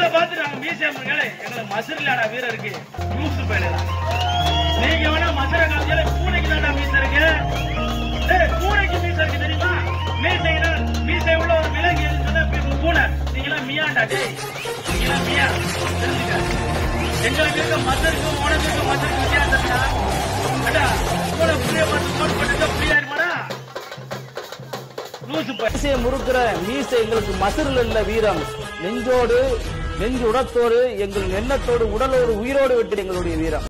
உங்களை பார்த்து நாங்க மீசை முருகே எங்களை மதுரிலாடா வீரர் இருக்கு யூஸ் போயிடலாம் நீங்க வேணா மதுரை காலத்துல பூனைக்கு தாண்டா மீசை இருக்கு டேய், பூனைக்கு மீசை இருக்கு தெரியுமா மீசைனா மீசை உள்ள ஒரு விலங்கு சொன்னா இப்ப பூனை நீங்களா மியாண்டா டேய் நீங்களா மியா தெரிஞ்சுக்க எங்களுக்கு இருக்க மதுருக்கும் உனக்கு இருக்க மதுருக்கு வித்தியாசம்டா அடா பூனை புளிய பார்த்து போட்டு போட்டு புளியா இருமாடா லூசு போய் மீசையை முறுக்கிற மீசை எங்களுக்கு மசுரில் இல்ல வீரம் நெஞ்சோடு நெஞ்சு உடத்தோடு எங்கள் எண்ணத்தோடு உடலோடு உயிரோடு விட்டு எங்களுடைய வீரம்